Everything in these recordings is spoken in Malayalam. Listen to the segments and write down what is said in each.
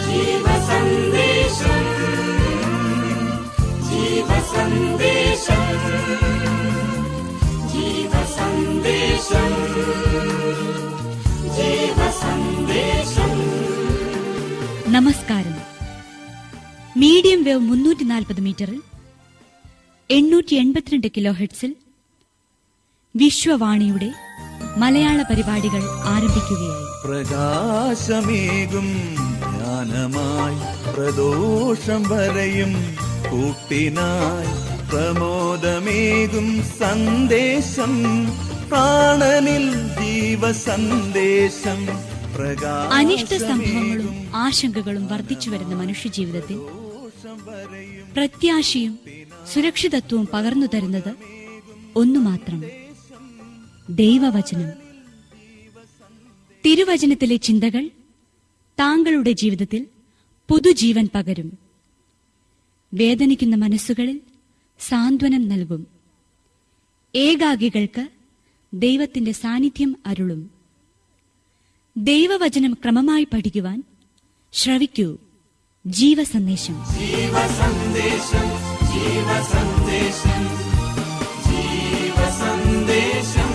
ജീവസന്ദേശം ജീവസന്ദേശം ജീവസന്ദേശം ജീവസന്ദേശം നമസ്കാരം മീഡിയം വേവ് മുന്നൂറ്റി നാൽപ്പത് മീറ്ററിൽ എണ്ണൂറ്റി എൺപത്തിരണ്ട് കിലോ ഹെഡ്സിൽ വിശ്വവാണിയുടെ മലയാള പരിപാടികൾ ആരംഭിക്കുകയായി പ്രകാശമേകും ജ്ഞാനമായി പ്രദോഷം വരയും കൂട്ടിനായി പ്രമോദമേകും സന്ദേശം പ്രാണനിൽ ജീവസന്ദേശം അനിഷ്ട സംഭവങ്ങളും ആശങ്കകളും വർദ്ധിച്ചു വരുന്ന മനുഷ്യജീവിതത്തിൽ പ്രത്യാശയും സുരക്ഷിതത്വവും പകർന്നു തരുന്നത് ഒന്നു മാത്രം ദൈവവചനം തിരുവചനത്തിലെ ചിന്തകൾ താങ്കളുടെ ജീവിതത്തിൽ പുതുജീവൻ പകരും വേദനിക്കുന്ന മനസ്സുകളിൽ സാന്ത്വനം നൽകും ഏകാഗികൾക്ക് ദൈവത്തിന്റെ സാന്നിധ്യം അരുളും ദൈവവചനം ക്രമമായി പഠിക്കുവാൻ ശ്രവിക്കൂ ജീവസന്ദേശം ജീവസന്ദേശം ജീവസന്ദേശം ജീവസന്ദേശം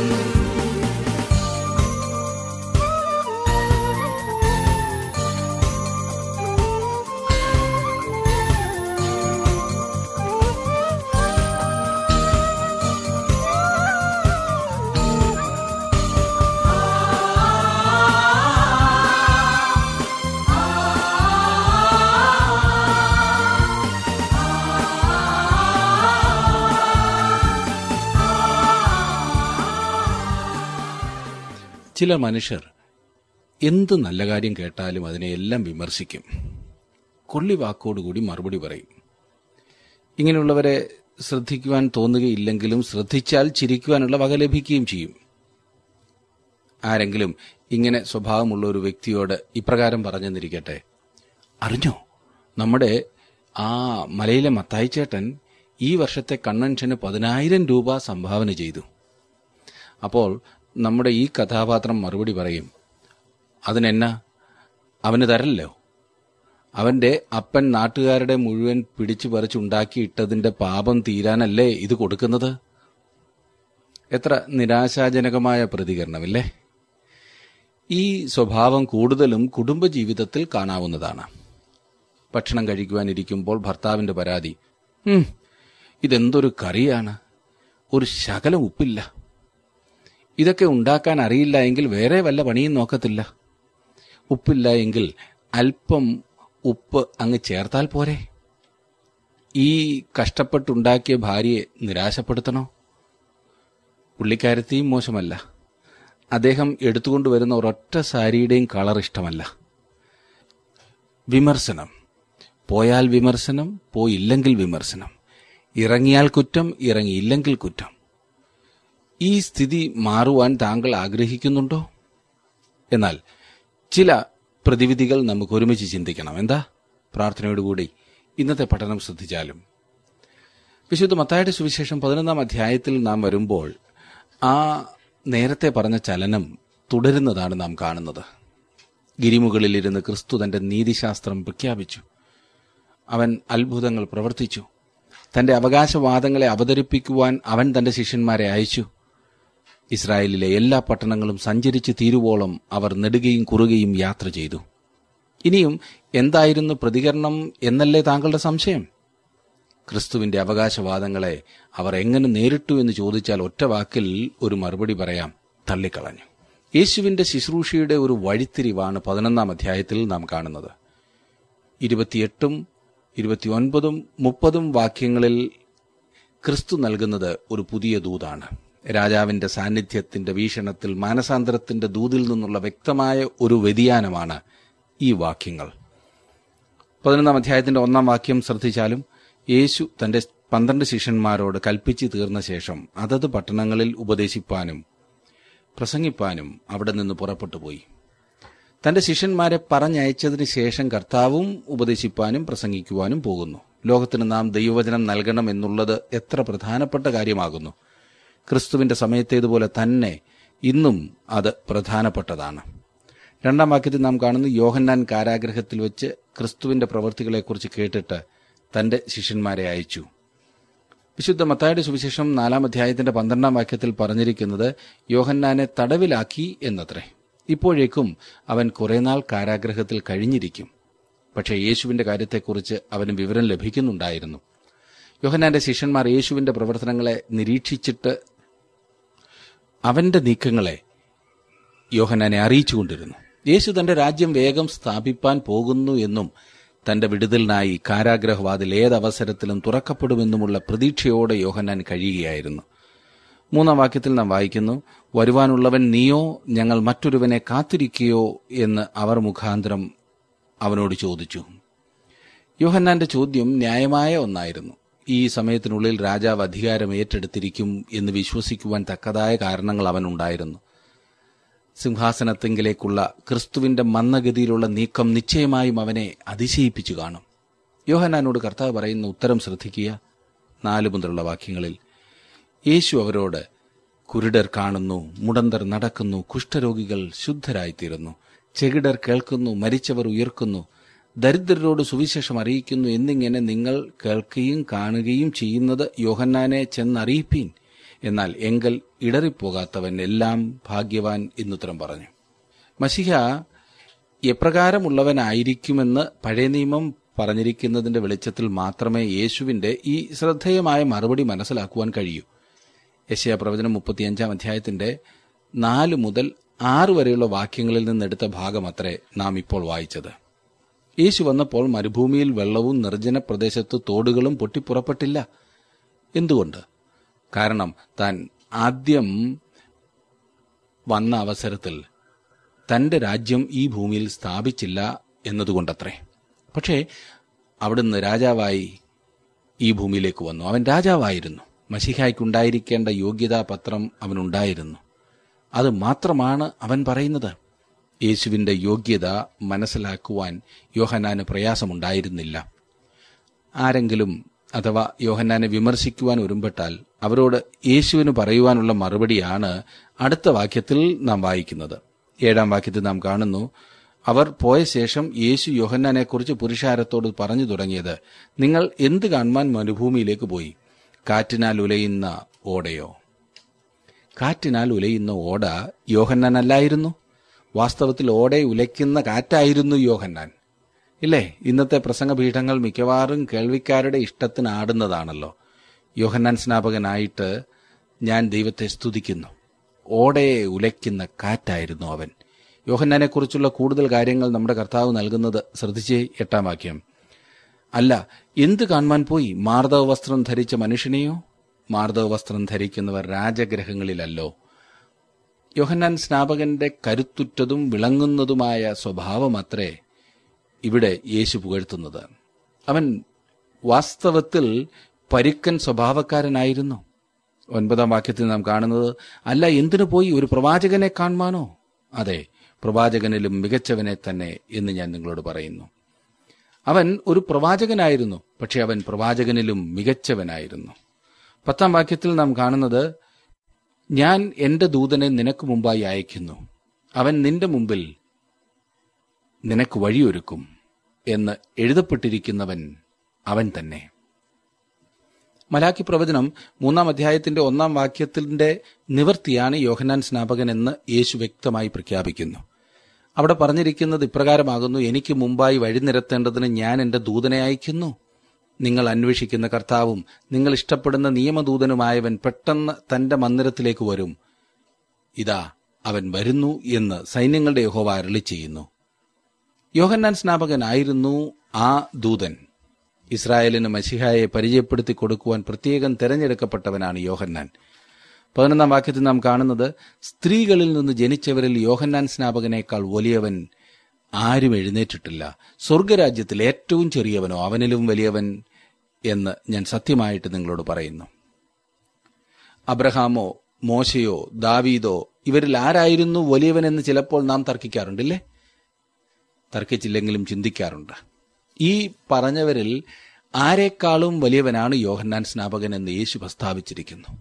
ചില മനുഷ്യർ എന്ത് നല്ല കാര്യം കേട്ടാലും അതിനെയെല്ലാം വിമർശിക്കും കൊള്ളി വാക്കോടുകൂടി മറുപടി പറയും ഇങ്ങനെയുള്ളവരെ ശ്രദ്ധിക്കുവാൻ തോന്നുകയില്ലെങ്കിലും ശ്രദ്ധിച്ചാൽ ചിരിക്കുവാനുള്ള വക ലഭിക്കുകയും ചെയ്യും ആരെങ്കിലും ഇങ്ങനെ സ്വഭാവമുള്ള ഒരു വ്യക്തിയോട് ഇപ്രകാരം പറഞ്ഞെന്നിരിക്കട്ടെ അറിഞ്ഞോ നമ്മുടെ ആ മലയിലെ മത്തായിച്ചേട്ടൻ ഈ വർഷത്തെ കൺവെൻഷന് പതിനായിരം രൂപ സംഭാവന ചെയ്തു അപ്പോൾ നമ്മുടെ ഈ കഥാപാത്രം മറുപടി പറയും അതിനെന്നാ അവന് തരല്ലോ അവന്റെ അപ്പൻ നാട്ടുകാരുടെ മുഴുവൻ പിടിച്ചു പറിച്ചുണ്ടാക്കിയിട്ടതിന്റെ പാപം തീരാനല്ലേ ഇത് കൊടുക്കുന്നത് എത്ര നിരാശാജനകമായ പ്രതികരണമില്ലേ ഈ സ്വഭാവം കൂടുതലും കുടുംബജീവിതത്തിൽ കാണാവുന്നതാണ് ഭക്ഷണം കഴിക്കുവാനിരിക്കുമ്പോൾ ഭർത്താവിന്റെ പരാതി "ഉം, ഇതെന്തൊരു കറിയാണ് ഒരു ശകലം ഉപ്പില്ല ഇതൊക്കെ ഉണ്ടാക്കാൻ അറിയില്ല എങ്കിൽ വേറെ വല്ല പണിയും നോക്കത്തില്ല ഉപ്പില്ല എങ്കിൽ അല്പം ഉപ്പ് അങ്ങ് ചേർത്താൽ പോരെ ഈ കഷ്ടപ്പെട്ടുണ്ടാക്കിയ ഭാര്യയെ നിരാശപ്പെടുത്തണോ പുള്ളിക്കാരത്തെയും മോശമല്ല അദ്ദേഹം എടുത്തുകൊണ്ടുവരുന്ന ഒരൊറ്റ സാരിയുടെയും കളർ ഇഷ്ടമല്ല വിമർശനം പോയാൽ വിമർശനം പോയില്ലെങ്കിൽ വിമർശനം ഇറങ്ങിയാൽ കുറ്റം ഇറങ്ങിയില്ലെങ്കിൽ കുറ്റം ഈ സ്ഥിതി മാറുവാൻ താങ്കൾ ആഗ്രഹിക്കുന്നുണ്ടോ എന്നാൽ ചില പ്രതിവിധികൾ നമുക്ക് ഒരുമിച്ച് ചിന്തിക്കണം എന്താ പ്രാർത്ഥനയോടുകൂടി ഇന്നത്തെ പഠനം ശ്രദ്ധിച്ചാലും വിശുദ്ധ മത്തായുടെ സുവിശേഷം പതിനൊന്നാം അധ്യായത്തിൽ നാം വരുമ്പോൾ ആ നേരത്തെ പറഞ്ഞ ചലനം തുടരുന്നതാണ് നാം കാണുന്നത് ഗിരിമുകളിലിരുന്ന് ക്രിസ്തു തന്റെ നീതിശാസ്ത്രം പ്രഖ്യാപിച്ചു അവൻ അത്ഭുതങ്ങൾ പ്രവർത്തിച്ചു തന്റെ അവകാശവാദങ്ങളെ അവതരിപ്പിക്കുവാൻ അവൻ തന്റെ ശിഷ്യന്മാരെ അയച്ചു ഇസ്രായേലിലെ എല്ലാ പട്ടണങ്ങളും സഞ്ചരിച്ച് തീരുവോളം അവർ നെടുകയും കുറുകയും യാത്ര ചെയ്തു ഇനിയും എന്തായിരുന്നു പ്രതികരണം എന്നല്ലേ താങ്കളുടെ സംശയം ക്രിസ്തുവിന്റെ അവകാശവാദങ്ങളെ അവർ എങ്ങനെ നേരിട്ടു എന്ന് ചോദിച്ചാൽ ഒറ്റ വാക്കിൽ ഒരു മറുപടി പറയാം തള്ളിക്കളഞ്ഞു യേശുവിന്റെ ശുശ്രൂഷയുടെ ഒരു വഴിത്തിരിവാണ് പതിനൊന്നാം അധ്യായത്തിൽ നാം കാണുന്നത് ഇരുപത്തിയെട്ടും ഇരുപത്തിയൊൻപതും മുപ്പതും വാക്യങ്ങളിൽ ക്രിസ്തു നൽകുന്നത് ഒരു പുതിയ ദൂതാണ് രാജാവിന്റെ സാന്നിധ്യത്തിന്റെ വീക്ഷണത്തിൽ മാനസാന്തരത്തിന്റെ ദൂതിൽ നിന്നുള്ള വ്യക്തമായ ഒരു വ്യതിയാനമാണ് ഈ വാക്യങ്ങൾ പതിനൊന്നാം അധ്യായത്തിന്റെ ഒന്നാം വാക്യം ശ്രദ്ധിച്ചാലും യേശു തന്റെ പന്ത്രണ്ട് ശിഷ്യന്മാരോട് കൽപ്പിച്ചു തീർന്ന ശേഷം അതത് പട്ടണങ്ങളിൽ ഉപദേശിപ്പാനും പ്രസംഗിപ്പാനും അവിടെ നിന്ന് പുറപ്പെട്ടുപോയി തന്റെ ശിഷ്യന്മാരെ പറഞ്ഞയച്ചതിന് ശേഷം കർത്താവും ഉപദേശിപ്പാനും പ്രസംഗിക്കുവാനും പോകുന്നു ലോകത്തിന് നാം ദൈവവചനം നൽകണം എന്നുള്ളത് എത്ര പ്രധാനപ്പെട്ട കാര്യമാകുന്നു ക്രിസ്തുവിന്റെ സമയത്തേതുപോലെ തന്നെ ഇന്നും അത് പ്രധാനപ്പെട്ടതാണ് രണ്ടാം വാക്യത്തിൽ നാം കാണുന്നു യോഹന്നാൻ കാരാഗ്രഹത്തിൽ വെച്ച് ക്രിസ്തുവിന്റെ പ്രവൃത്തികളെക്കുറിച്ച് കേട്ടിട്ട് തന്റെ ശിഷ്യന്മാരെ അയച്ചു വിശുദ്ധ മത്തായുടെ സുവിശേഷം നാലാം അധ്യായത്തിന്റെ പന്ത്രണ്ടാം വാക്യത്തിൽ പറഞ്ഞിരിക്കുന്നത് യോഹന്നാനെ തടവിലാക്കി എന്നത്രേ ഇപ്പോഴേക്കും അവൻ കുറെ നാൾ കാരാഗ്രഹത്തിൽ കഴിഞ്ഞിരിക്കും പക്ഷേ യേശുവിന്റെ കാര്യത്തെക്കുറിച്ച് അവന് വിവരം ലഭിക്കുന്നുണ്ടായിരുന്നു യോഹന്നാന്റെ ശിഷ്യന്മാർ യേശുവിന്റെ പ്രവർത്തനങ്ങളെ നിരീക്ഷിച്ചിട്ട് അവന്റെ നീക്കങ്ങളെ യോഹന്നാനെ അറിയിച്ചുകൊണ്ടിരുന്നു യേശു തന്റെ രാജ്യം വേഗം സ്ഥാപിപ്പാൻ പോകുന്നു എന്നും തന്റെ വിടുതലിനായി കാരാഗ്രഹവാതിൽ ഏതവസരത്തിലും തുറക്കപ്പെടുമെന്നുമുള്ള പ്രതീക്ഷയോടെ യോഹന്നാൻ കഴിയുകയായിരുന്നു മൂന്നാം വാക്യത്തിൽ നാം വായിക്കുന്നു വരുവാനുള്ളവൻ നീയോ ഞങ്ങൾ മറ്റൊരുവനെ കാത്തിരിക്കുകയോ എന്ന് അവർ മുഖാന്തരം അവനോട് ചോദിച്ചു യോഹന്നാന്റെ ചോദ്യം ന്യായമായ ഒന്നായിരുന്നു ഈ സമയത്തിനുള്ളിൽ രാജാവ് അധികാരം ഏറ്റെടുത്തിരിക്കും എന്ന് വിശ്വസിക്കുവാൻ തക്കതായ കാരണങ്ങൾ അവനുണ്ടായിരുന്നു സിംഹാസനത്തെങ്കിലേക്കുള്ള ക്രിസ്തുവിന്റെ മന്ദഗതിയിലുള്ള നീക്കം നിശ്ചയമായും അവനെ അതിശയിപ്പിച്ചു കാണും യോഹന്നാനോട് കർത്താവ് പറയുന്ന ഉത്തരം ശ്രദ്ധിക്കുക നാല് മുതലുള്ള വാക്യങ്ങളിൽ യേശു അവരോട് കുരുടർ കാണുന്നു മുടന്തർ നടക്കുന്നു കുഷ്ഠരോഗികൾ ശുദ്ധരായിത്തീരുന്നു ചെകിടർ കേൾക്കുന്നു മരിച്ചവർ ഉയർക്കുന്നു ദരിദ്രരോട് സുവിശേഷം അറിയിക്കുന്നു എന്നിങ്ങനെ നിങ്ങൾ കേൾക്കുകയും കാണുകയും ചെയ്യുന്നത് യോഹന്നാനെ ചെന്നറിയിപ്പീൻ എന്നാൽ എങ്കൽ ഇടറിപ്പോകാത്തവൻ എല്ലാം ഭാഗ്യവാൻ എന്നുത്തരം പറഞ്ഞു മസിഹ എപ്രകാരമുള്ളവനായിരിക്കുമെന്ന് പഴയ നിയമം പറഞ്ഞിരിക്കുന്നതിന്റെ വെളിച്ചത്തിൽ മാത്രമേ യേശുവിന്റെ ഈ ശ്രദ്ധേയമായ മറുപടി മനസ്സിലാക്കുവാൻ കഴിയൂ യശയ പ്രവചനം മുപ്പത്തിയഞ്ചാം അധ്യായത്തിന്റെ നാല് മുതൽ ആറ് വരെയുള്ള വാക്യങ്ങളിൽ നിന്നെടുത്ത ഭാഗമത്രേ നാം ഇപ്പോൾ വായിച്ചത് യേശു വന്നപ്പോൾ മരുഭൂമിയിൽ വെള്ളവും നിർജ്ജന പ്രദേശത്ത് തോടുകളും പൊട്ടിപ്പുറപ്പെട്ടില്ല എന്തുകൊണ്ട് കാരണം താൻ ആദ്യം വന്ന അവസരത്തിൽ തന്റെ രാജ്യം ഈ ഭൂമിയിൽ സ്ഥാപിച്ചില്ല എന്നതുകൊണ്ടത്രേ പക്ഷേ അവിടുന്ന് രാജാവായി ഈ ഭൂമിയിലേക്ക് വന്നു അവൻ രാജാവായിരുന്നു മഷിഹായ്ക്കുണ്ടായിരിക്കേണ്ട യോഗ്യതാപത്രം അവനുണ്ടായിരുന്നു അത് മാത്രമാണ് അവൻ പറയുന്നത് യേശുവിന്റെ യോഗ്യത മനസ്സിലാക്കുവാൻ യോഹനാന് പ്രയാസമുണ്ടായിരുന്നില്ല ആരെങ്കിലും അഥവാ യോഹന്നാനെ വിമർശിക്കുവാൻ ഒരുമ്പെട്ടാൽ അവരോട് യേശുവിന് പറയുവാനുള്ള മറുപടിയാണ് അടുത്ത വാക്യത്തിൽ നാം വായിക്കുന്നത് ഏഴാം വാക്യത്തിൽ നാം കാണുന്നു അവർ പോയ ശേഷം യേശു യോഹന്നാനെക്കുറിച്ച് പുരുഷാരത്തോട് പറഞ്ഞു തുടങ്ങിയത് നിങ്ങൾ എന്ത് കാണുവാൻ മരുഭൂമിയിലേക്ക് പോയി കാറ്റിനാൽ ഉലയുന്ന ഓടയോ കാറ്റിനാൽ ഉലയുന്ന ഓട യോഹന്നാനല്ലായിരുന്നു വാസ്തവത്തിൽ ഓടെ ഉലയ്ക്കുന്ന കാറ്റായിരുന്നു യോഹന്നാൻ ഇല്ലേ ഇന്നത്തെ പ്രസംഗപീഠങ്ങൾ മിക്കവാറും കേൾവിക്കാരുടെ ഇഷ്ടത്തിന് ആടുന്നതാണല്ലോ യോഹന്നാൻ സ്നാപകനായിട്ട് ഞാൻ ദൈവത്തെ സ്തുതിക്കുന്നു ഓടയെ ഉലയ്ക്കുന്ന കാറ്റായിരുന്നു അവൻ യോഹന്നാനെക്കുറിച്ചുള്ള കൂടുതൽ കാര്യങ്ങൾ നമ്മുടെ കർത്താവ് നൽകുന്നത് ശ്രദ്ധിച്ചേ എട്ടാം വാക്യം അല്ല എന്ത് കാണുവാൻ പോയി മാർദവ വസ്ത്രം ധരിച്ച മനുഷ്യനെയോ മാർദവ വസ്ത്രം ധരിക്കുന്നവർ രാജഗ്രഹങ്ങളിലല്ലോ യോഹന്നാൻ സ്നാപകന്റെ കരുത്തുറ്റതും വിളങ്ങുന്നതുമായ സ്വഭാവമത്രേ ഇവിടെ യേശു പുകഴ്ത്തുന്നത് അവൻ വാസ്തവത്തിൽ പരുക്കൻ സ്വഭാവക്കാരനായിരുന്നു ഒൻപതാം വാക്യത്തിൽ നാം കാണുന്നത് അല്ല എന്തിനു പോയി ഒരു പ്രവാചകനെ കാണുവാനോ അതെ പ്രവാചകനിലും മികച്ചവനെ തന്നെ എന്ന് ഞാൻ നിങ്ങളോട് പറയുന്നു അവൻ ഒരു പ്രവാചകനായിരുന്നു പക്ഷെ അവൻ പ്രവാചകനിലും മികച്ചവനായിരുന്നു പത്താം വാക്യത്തിൽ നാം കാണുന്നത് ഞാൻ എന്റെ ദൂതനെ നിനക്ക് മുമ്പായി അയക്കുന്നു അവൻ നിന്റെ മുമ്പിൽ നിനക്ക് വഴിയൊരുക്കും എന്ന് എഴുതപ്പെട്ടിരിക്കുന്നവൻ അവൻ തന്നെ മലാക്കി പ്രവചനം മൂന്നാം അധ്യായത്തിന്റെ ഒന്നാം വാക്യത്തിന്റെ നിവൃത്തിയാണ് യോഹന്നാൻ സ്നാപകൻ എന്ന് യേശു വ്യക്തമായി പ്രഖ്യാപിക്കുന്നു അവിടെ പറഞ്ഞിരിക്കുന്നത് ഇപ്രകാരമാകുന്നു എനിക്ക് മുമ്പായി വഴി നിരത്തേണ്ടതിന് ഞാൻ എന്റെ ദൂതനെ അയക്കുന്നു നിങ്ങൾ അന്വേഷിക്കുന്ന കർത്താവും നിങ്ങൾ ഇഷ്ടപ്പെടുന്ന നിയമദൂതനുമായവൻ പെട്ടെന്ന് തന്റെ മന്ദിരത്തിലേക്ക് വരും ഇതാ അവൻ വരുന്നു എന്ന് സൈന്യങ്ങളുടെ യഹോവ അരളി ചെയ്യുന്നു യോഹന്നാൻ സ്നാപകനായിരുന്നു ആ ദൂതൻ ഇസ്രായേലിന് മസിഹായെ പരിചയപ്പെടുത്തി കൊടുക്കുവാൻ പ്രത്യേകം തെരഞ്ഞെടുക്കപ്പെട്ടവനാണ് യോഹന്നാൻ പതിനൊന്നാം വാക്യത്തിൽ നാം കാണുന്നത് സ്ത്രീകളിൽ നിന്ന് ജനിച്ചവരിൽ യോഹന്നാൻ സ്നാപകനേക്കാൾ വലിയവൻ ആരും എഴുന്നേറ്റിട്ടില്ല സ്വർഗരാജ്യത്തിൽ ഏറ്റവും ചെറിയവനോ അവനിലും വലിയവൻ എന്ന് ഞാൻ സത്യമായിട്ട് നിങ്ങളോട് പറയുന്നു അബ്രഹാമോ മോശയോ ദാവീദോ ഇവരിൽ ആരായിരുന്നു വലിയവനെന്ന് ചിലപ്പോൾ നാം തർക്കിക്കാറുണ്ടല്ലേ തർക്കിച്ചില്ലെങ്കിലും ചിന്തിക്കാറുണ്ട് ഈ പറഞ്ഞവരിൽ ആരെക്കാളും വലിയവനാണ് യോഹന്നാൻ സ്നാപകൻ എന്ന് യേശു പ്രസ്താവിച്ചിരിക്കുന്നു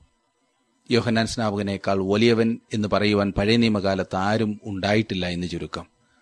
യോഹന്നാൻ സ്നാപകനേക്കാൾ വലിയവൻ എന്ന് പറയുവാൻ പഴയ നിയമകാലത്ത് ആരും ഉണ്ടായിട്ടില്ല എന്ന് ചുരുക്കം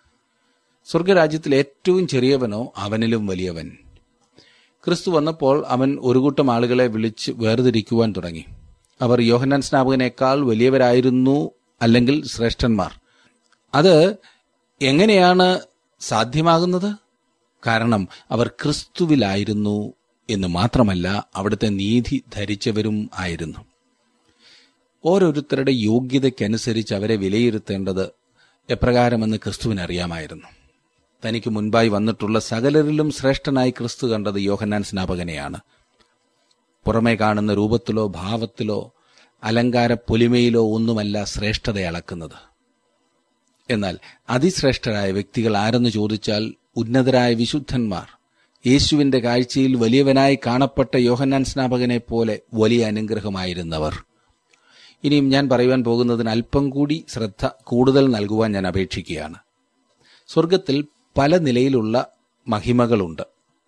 സ്വർഗരാജ്യത്തിൽ ഏറ്റവും ചെറിയവനോ അവനിലും വലിയവൻ ക്രിസ്തു വന്നപ്പോൾ അവൻ ഒരു കൂട്ടം ആളുകളെ വിളിച്ച് വേർതിരിക്കുവാൻ തുടങ്ങി അവർ യോഹന്നാൻ സ്നാപകനേക്കാൾ വലിയവരായിരുന്നു അല്ലെങ്കിൽ ശ്രേഷ്ഠന്മാർ അത് എങ്ങനെയാണ് സാധ്യമാകുന്നത് കാരണം അവർ ക്രിസ്തുവിലായിരുന്നു എന്ന് മാത്രമല്ല അവിടുത്തെ നീതി ധരിച്ചവരും ആയിരുന്നു ഓരോരുത്തരുടെ യോഗ്യതയ്ക്കനുസരിച്ച് അവരെ വിലയിരുത്തേണ്ടത് എപ്രകാരമെന്ന് ക്രിസ്തുവിന് അറിയാമായിരുന്നു തനിക്ക് മുൻപായി വന്നിട്ടുള്ള സകലരിലും ശ്രേഷ്ഠനായി ക്രിസ്തു കണ്ടത് യോഹന്നാൻ സ്നാപകനെയാണ് പുറമേ കാണുന്ന രൂപത്തിലോ ഭാവത്തിലോ അലങ്കാര പൊലിമയിലോ ഒന്നുമല്ല ശ്രേഷ്ഠത അളക്കുന്നത് എന്നാൽ അതിശ്രേഷ്ഠരായ വ്യക്തികൾ ആരെന്ന് ചോദിച്ചാൽ ഉന്നതരായ വിശുദ്ധന്മാർ യേശുവിന്റെ കാഴ്ചയിൽ വലിയവനായി കാണപ്പെട്ട യോഹന്നാൻ സ്നാപകനെ പോലെ വലിയ അനുഗ്രഹമായിരുന്നവർ ഇനിയും ഞാൻ പറയുവാൻ പോകുന്നതിന് അല്പം കൂടി ശ്രദ്ധ കൂടുതൽ നൽകുവാൻ ഞാൻ അപേക്ഷിക്കുകയാണ് സ്വർഗത്തിൽ പല നിലയിലുള്ള മഹിമകളുണ്ട്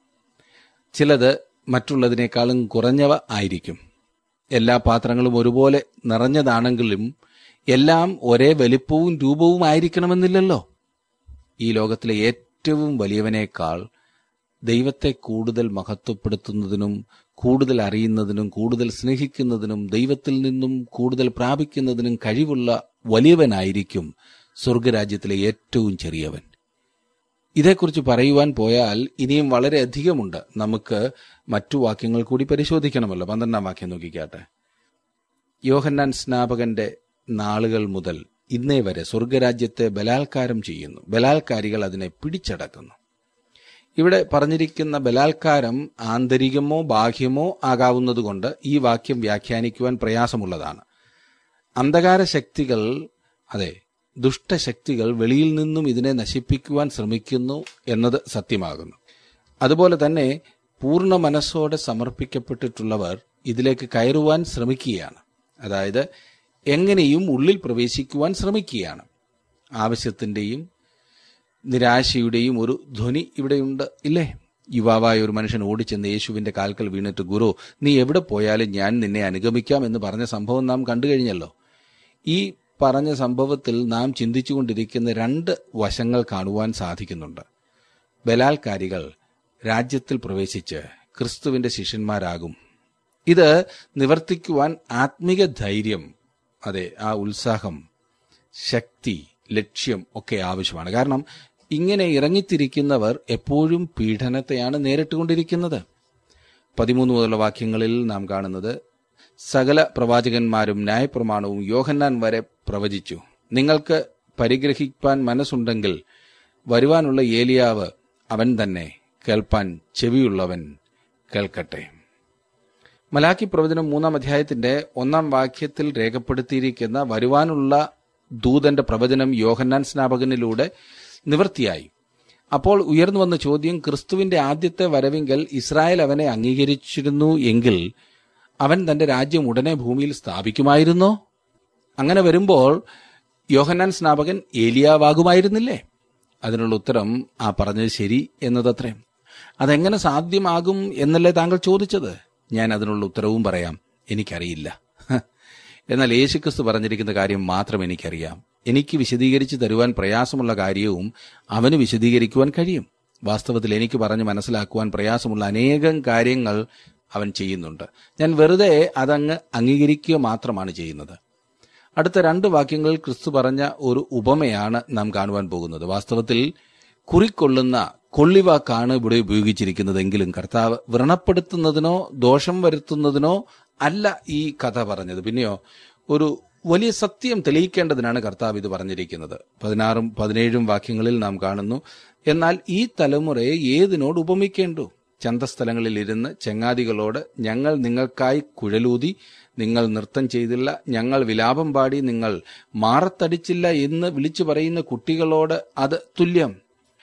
ചിലത് മറ്റുള്ളതിനേക്കാളും കുറഞ്ഞവ ആയിരിക്കും എല്ലാ പാത്രങ്ങളും ഒരുപോലെ നിറഞ്ഞതാണെങ്കിലും എല്ലാം ഒരേ വലിപ്പവും രൂപവും ആയിരിക്കണമെന്നില്ലല്ലോ ഈ ലോകത്തിലെ ഏറ്റവും വലിയവനേക്കാൾ ദൈവത്തെ കൂടുതൽ മഹത്വപ്പെടുത്തുന്നതിനും കൂടുതൽ അറിയുന്നതിനും കൂടുതൽ സ്നേഹിക്കുന്നതിനും ദൈവത്തിൽ നിന്നും കൂടുതൽ പ്രാപിക്കുന്നതിനും കഴിവുള്ള വലിയവനായിരിക്കും സ്വർഗരാജ്യത്തിലെ ഏറ്റവും ചെറിയവൻ ഇതേക്കുറിച്ച് പറയുവാൻ പോയാൽ ഇനിയും വളരെ അധികമുണ്ട് നമുക്ക് മറ്റു വാക്യങ്ങൾ കൂടി പരിശോധിക്കണമല്ലോ പന്ത്രണ്ടാം വാക്യം നോക്കിക്കാട്ടെ യോഹന്നാൻ സ്നാപകന്റെ നാളുകൾ മുതൽ ഇന്നേ വരെ സ്വർഗരാജ്യത്തെ ബലാത്കാരം ചെയ്യുന്നു ബലാത്കാരികൾ അതിനെ പിടിച്ചടക്കുന്നു ഇവിടെ പറഞ്ഞിരിക്കുന്ന ബലാത്കാരം ആന്തരികമോ ബാഹ്യമോ ആകാവുന്നതുകൊണ്ട് ഈ വാക്യം വ്യാഖ്യാനിക്കുവാൻ പ്രയാസമുള്ളതാണ് അന്ധകാര ശക്തികൾ അതെ ദുഷ്ടശക്തികൾ വെളിയിൽ നിന്നും ഇതിനെ നശിപ്പിക്കുവാൻ ശ്രമിക്കുന്നു എന്നത് സത്യമാകുന്നു അതുപോലെ തന്നെ പൂർണ്ണ മനസ്സോടെ സമർപ്പിക്കപ്പെട്ടിട്ടുള്ളവർ ഇതിലേക്ക് കയറുവാൻ ശ്രമിക്കുകയാണ് അതായത് എങ്ങനെയും ഉള്ളിൽ പ്രവേശിക്കുവാൻ ശ്രമിക്കുകയാണ് ആവശ്യത്തിന്റെയും നിരാശയുടെയും ഒരു ധ്വനി ഇവിടെയുണ്ട് ഇല്ലേ യുവാവായ ഒരു മനുഷ്യൻ ഓടിച്ചെന്ന് യേശുവിന്റെ കാൽക്കൽ വീണിട്ട് ഗുരു നീ എവിടെ പോയാലും ഞാൻ നിന്നെ അനുഗമിക്കാം എന്ന് പറഞ്ഞ സംഭവം നാം കണ്ടു കഴിഞ്ഞല്ലോ ഈ പറഞ്ഞ സംഭവത്തിൽ നാം ചിന്തിച്ചുകൊണ്ടിരിക്കുന്ന രണ്ട് വശങ്ങൾ കാണുവാൻ സാധിക്കുന്നുണ്ട് ബലാത്കാരികൾ രാജ്യത്തിൽ പ്രവേശിച്ച് ക്രിസ്തുവിന്റെ ശിഷ്യന്മാരാകും ഇത് നിവർത്തിക്കുവാൻ ആത്മിക ധൈര്യം അതെ ആ ഉത്സാഹം ശക്തി ലക്ഷ്യം ഒക്കെ ആവശ്യമാണ് കാരണം ഇങ്ങനെ ഇറങ്ങിത്തിരിക്കുന്നവർ എപ്പോഴും പീഡനത്തെയാണ് നേരിട്ടുകൊണ്ടിരിക്കുന്നത് പതിമൂന്ന് മുതലുള്ള വാക്യങ്ങളിൽ നാം കാണുന്നത് സകല പ്രവാചകന്മാരും ന്യായപ്രമാണവും യോഹന്നാൻ വരെ പ്രവചിച്ചു നിങ്ങൾക്ക് പരിഗ്രഹിപ്പാൻ മനസ്സുണ്ടെങ്കിൽ വരുവാനുള്ള ഏലിയാവ് അവൻ തന്നെ കേൾപ്പാൻ ചെവിയുള്ളവൻ കേൾക്കട്ടെ മലാക്കി പ്രവചനം മൂന്നാം അധ്യായത്തിന്റെ ഒന്നാം വാക്യത്തിൽ രേഖപ്പെടുത്തിയിരിക്കുന്ന വരുവാനുള്ള ദൂതന്റെ പ്രവചനം യോഹന്നാൻ സ്നാപകനിലൂടെ നിവൃത്തിയായി അപ്പോൾ ഉയർന്നു വന്ന ചോദ്യം ക്രിസ്തുവിന്റെ ആദ്യത്തെ വരവിങ്കൽ ഇസ്രായേൽ അവനെ അംഗീകരിച്ചിരുന്നു എങ്കിൽ അവൻ തന്റെ രാജ്യം ഉടനെ ഭൂമിയിൽ സ്ഥാപിക്കുമായിരുന്നോ അങ്ങനെ വരുമ്പോൾ യോഹന്നാൻ സ്നാപകൻ ഏലിയാവാകുമായിരുന്നില്ലേ അതിനുള്ള ഉത്തരം ആ പറഞ്ഞത് ശരി എന്നതത്രേ അതെങ്ങനെ സാധ്യമാകും എന്നല്ലേ താങ്കൾ ചോദിച്ചത് ഞാൻ അതിനുള്ള ഉത്തരവും പറയാം എനിക്കറിയില്ല എന്നാൽ യേശുക്രിസ്തു പറഞ്ഞിരിക്കുന്ന കാര്യം മാത്രം എനിക്കറിയാം എനിക്ക് വിശദീകരിച്ച് തരുവാൻ പ്രയാസമുള്ള കാര്യവും അവന് വിശദീകരിക്കുവാൻ കഴിയും വാസ്തവത്തിൽ എനിക്ക് പറഞ്ഞ് മനസ്സിലാക്കുവാൻ പ്രയാസമുള്ള അനേകം കാര്യങ്ങൾ അവൻ ചെയ്യുന്നുണ്ട് ഞാൻ വെറുതെ അതങ്ങ് അംഗീകരിക്കുക മാത്രമാണ് ചെയ്യുന്നത് അടുത്ത രണ്ട് വാക്യങ്ങളിൽ ക്രിസ്തു പറഞ്ഞ ഒരു ഉപമയാണ് നാം കാണുവാൻ പോകുന്നത് വാസ്തവത്തിൽ കുറിക്കൊള്ളുന്ന കൊള്ളിവാക്കാണ് ഇവിടെ ഉപയോഗിച്ചിരിക്കുന്നതെങ്കിലും കർത്താവ് വ്രണപ്പെടുത്തുന്നതിനോ ദോഷം വരുത്തുന്നതിനോ അല്ല ഈ കഥ പറഞ്ഞത് പിന്നെയോ ഒരു വലിയ സത്യം തെളിയിക്കേണ്ടതിനാണ് കർത്താവ് ഇത് പറഞ്ഞിരിക്കുന്നത് പതിനാറും പതിനേഴും വാക്യങ്ങളിൽ നാം കാണുന്നു എന്നാൽ ഈ തലമുറയെ ഏതിനോട് ഉപമിക്കേണ്ടു ചന്തസ്ഥലങ്ങളിൽ ഇരുന്ന് ചങ്ങാതികളോട് ഞങ്ങൾ നിങ്ങൾക്കായി കുഴലൂതി നിങ്ങൾ നൃത്തം ചെയ്തില്ല ഞങ്ങൾ വിലാപം പാടി നിങ്ങൾ മാറത്തടിച്ചില്ല എന്ന് വിളിച്ചു പറയുന്ന കുട്ടികളോട് അത് തുല്യം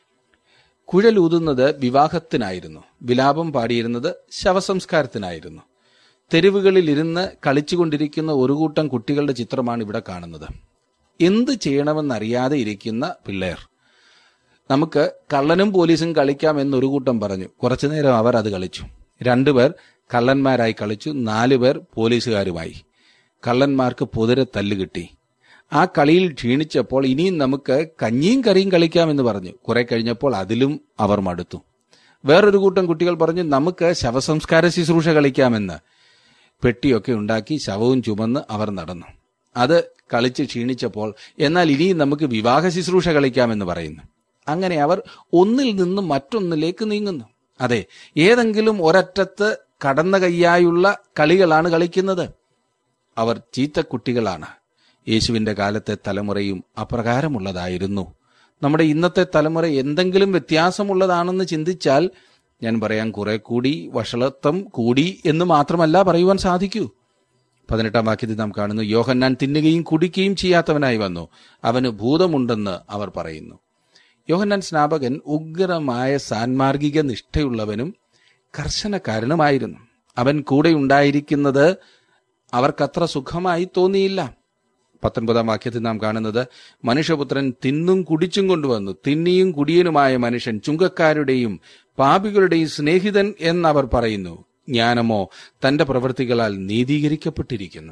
കുഴലൂതുന്നത് വിവാഹത്തിനായിരുന്നു വിലാപം പാടിയിരുന്നത് ശവസംസ്കാരത്തിനായിരുന്നു തെരുവുകളിൽ ഇരുന്ന് കളിച്ചുകൊണ്ടിരിക്കുന്ന ഒരു കൂട്ടം കുട്ടികളുടെ ചിത്രമാണ് ഇവിടെ കാണുന്നത് എന്ത് ചെയ്യണമെന്നറിയാതെ ഇരിക്കുന്ന പിള്ളേർ നമുക്ക് കള്ളനും പോലീസും കളിക്കാം എന്നൊരു കൂട്ടം പറഞ്ഞു കുറച്ചു നേരം അവർ അത് കളിച്ചു രണ്ടുപേർ കള്ളന്മാരായി കളിച്ചു നാലുപേർ പോലീസുകാരുമായി കള്ളന്മാർക്ക് പൊതുരെ തല്ല് കിട്ടി ആ കളിയിൽ ക്ഷീണിച്ചപ്പോൾ ഇനിയും നമുക്ക് കഞ്ഞിയും കറിയും കളിക്കാമെന്ന് പറഞ്ഞു കുറെ കഴിഞ്ഞപ്പോൾ അതിലും അവർ മടുത്തു വേറൊരു കൂട്ടം കുട്ടികൾ പറഞ്ഞു നമുക്ക് ശവസംസ്കാര ശുശ്രൂഷ കളിക്കാമെന്ന് പെട്ടിയൊക്കെ ഉണ്ടാക്കി ശവവും ചുമന്ന് അവർ നടന്നു അത് കളിച്ച് ക്ഷീണിച്ചപ്പോൾ എന്നാൽ ഇനിയും നമുക്ക് വിവാഹ ശുശ്രൂഷ കളിക്കാമെന്ന് പറയുന്നു അങ്ങനെ അവർ ഒന്നിൽ നിന്നും മറ്റൊന്നിലേക്ക് നീങ്ങുന്നു അതെ ഏതെങ്കിലും ഒരറ്റത്ത് കടന്ന കൈയായുള്ള കളികളാണ് കളിക്കുന്നത് അവർ ചീത്തക്കുട്ടികളാണ് യേശുവിന്റെ കാലത്തെ തലമുറയും അപ്രകാരമുള്ളതായിരുന്നു നമ്മുടെ ഇന്നത്തെ തലമുറ എന്തെങ്കിലും വ്യത്യാസമുള്ളതാണെന്ന് ചിന്തിച്ചാൽ ഞാൻ പറയാൻ കുറെ കൂടി വഷളത്വം കൂടി എന്ന് മാത്രമല്ല പറയുവാൻ സാധിക്കൂ പതിനെട്ടാം വാക്യത്തിൽ നാം കാണുന്നു യോഹന്നാൻ തിന്നുകയും കുടിക്കുകയും ചെയ്യാത്തവനായി വന്നു അവന് ഭൂതമുണ്ടെന്ന് അവർ പറയുന്നു യോഹന്നാൻ സ്നാപകൻ ഉഗ്രമായ സാൻമാർഗിക നിഷ്ഠയുള്ളവനും കർശനക്കാരനുമായിരുന്നു അവൻ കൂടെ ഉണ്ടായിരിക്കുന്നത് അവർക്കത്ര സുഖമായി തോന്നിയില്ല പത്തൊൻപതാം വാക്യത്തിൽ നാം കാണുന്നത് മനുഷ്യപുത്രൻ തിന്നും കുടിച്ചും കൊണ്ടുവന്നു തിന്നിയും കുടിയനുമായ മനുഷ്യൻ ചുങ്കക്കാരുടെയും പാപികളുടെയും സ്നേഹിതൻ എന്നവർ പറയുന്നു ജ്ഞാനമോ തന്റെ പ്രവൃത്തികളാൽ നീതീകരിക്കപ്പെട്ടിരിക്കുന്നു